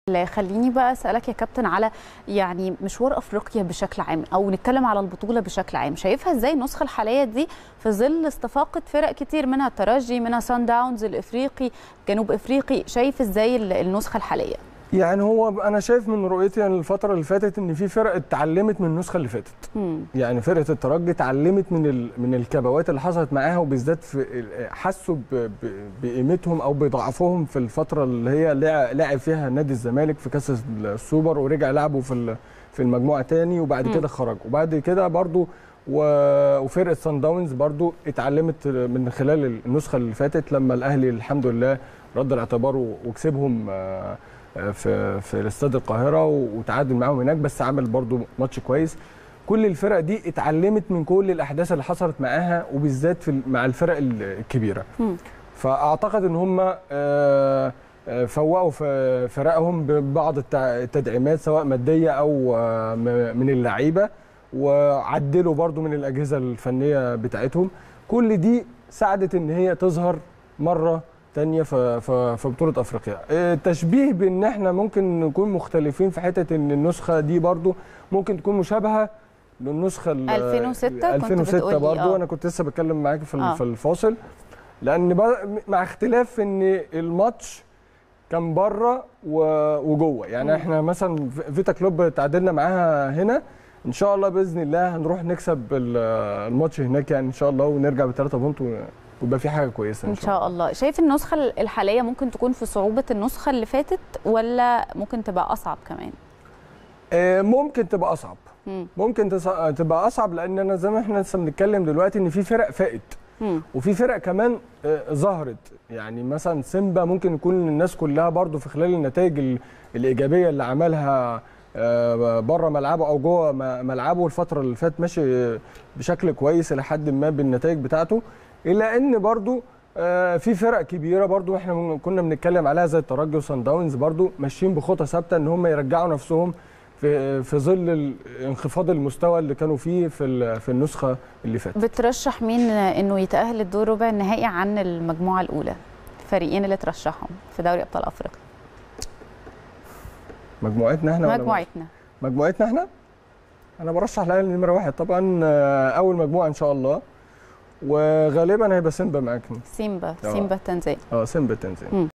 خليني بقى اسالك يا كابتن على يعني مشوار افريقيا بشكل عام او نتكلم على البطوله بشكل عام شايفها ازاي النسخه الحاليه دي في ظل استفاقه فرق كتير منها الترجي منها سان داونز الافريقي جنوب افريقي شايف ازاي النسخه الحاليه يعني هو انا شايف من رؤيتي يعني الفتره اللي فاتت ان في فرق اتعلمت من النسخه اللي فاتت مم. يعني فرقه الترجي اتعلمت من ال... من الكبوات اللي حصلت معاها وبالذات في ال- حسوا ب... ب... بقيمتهم او بضعفهم في الفتره اللي هي لع- لعب فيها نادي الزمالك في كاس السوبر ورجع لعبوا في ال... في المجموعه تاني وبعد مم. كده خرج وبعد كده برضو و... وفرقه سان داونز برضو اتعلمت من خلال النسخه اللي فاتت لما الاهلي الحمد لله رد الاعتبار و- وكسبهم آه، آه، في في استاد القاهره وتعادل معاهم هناك بس عمل برضو ماتش كويس كل الفرق دي اتعلمت من كل الاحداث اللي حصلت معاها وبالذات في مع الفرق الكبيره مم. فاعتقد ان هم آه، آه، فوقوا في فرقهم ببعض التع- التدعيمات سواء ماديه او آه، م- من اللعيبه وعدلوا برضو من الاجهزه الفنيه بتاعتهم كل دي ساعدت ان هي تظهر مره تانية في في في بطولة افريقيا آه، تشبيه بان احنا ممكن نكون مختلفين في حتة ان النسخة دي برضو ممكن تكون مشابهة للنسخة ال- 2006 كنت 2006 بتقولي، برضو آه. انا كنت لسه بتكلم معاك في ال- آه. في الفاصل لان بر- مع اختلاف ان الماتش كان بره و- وجوه يعني مم. احنا مثلا في- فيتا كلوب تعادلنا معاها هنا ان شاء الله باذن الله هنروح نكسب ال- الماتش هناك يعني ان شاء الله ونرجع بثلاثة بونت و- ويبقى في حاجه كويسه ان شاء الله شايف النسخه الحاليه ممكن تكون في صعوبه النسخه اللي فاتت ولا ممكن تبقى اصعب كمان آه، ممكن تبقى اصعب مم. ممكن تص- تبقى اصعب لان انا زي ما احنا لسه بنتكلم دلوقتي ان في فرق فائت مم. وفي فرق كمان آه، ظهرت يعني مثلا سيمبا ممكن يكون الناس كلها برضو في خلال النتائج ال- الايجابيه اللي عملها بره ملعبه او جوه م- ملعبه الفتره اللي فاتت ماشي بشكل كويس الى حد ما بالنتائج بتاعته الا ان برضو آه، في فرق كبيره برضو احنا من- كنا بنتكلم عليها زي الترجي وصن داونز برضو ماشيين بخطى ثابته ان هم يرجعوا نفسهم في في ظل ال- انخفاض المستوى اللي كانوا فيه في ال- في النسخه اللي فاتت بترشح مين انه يتاهل الدور ربع النهائي عن المجموعه الاولى الفريقين اللي ترشحهم في دوري ابطال افريقيا مجموعتنا احنا ولا مجموعتنا مجموعتنا احنا انا برشح الاهلي نمره واحد طبعا آه، اول مجموعه ان شاء الله وغالبا هيبقى سيمبا معاك سيمبا آه. سيمبا التنزاني اه سيمبا تنزانيا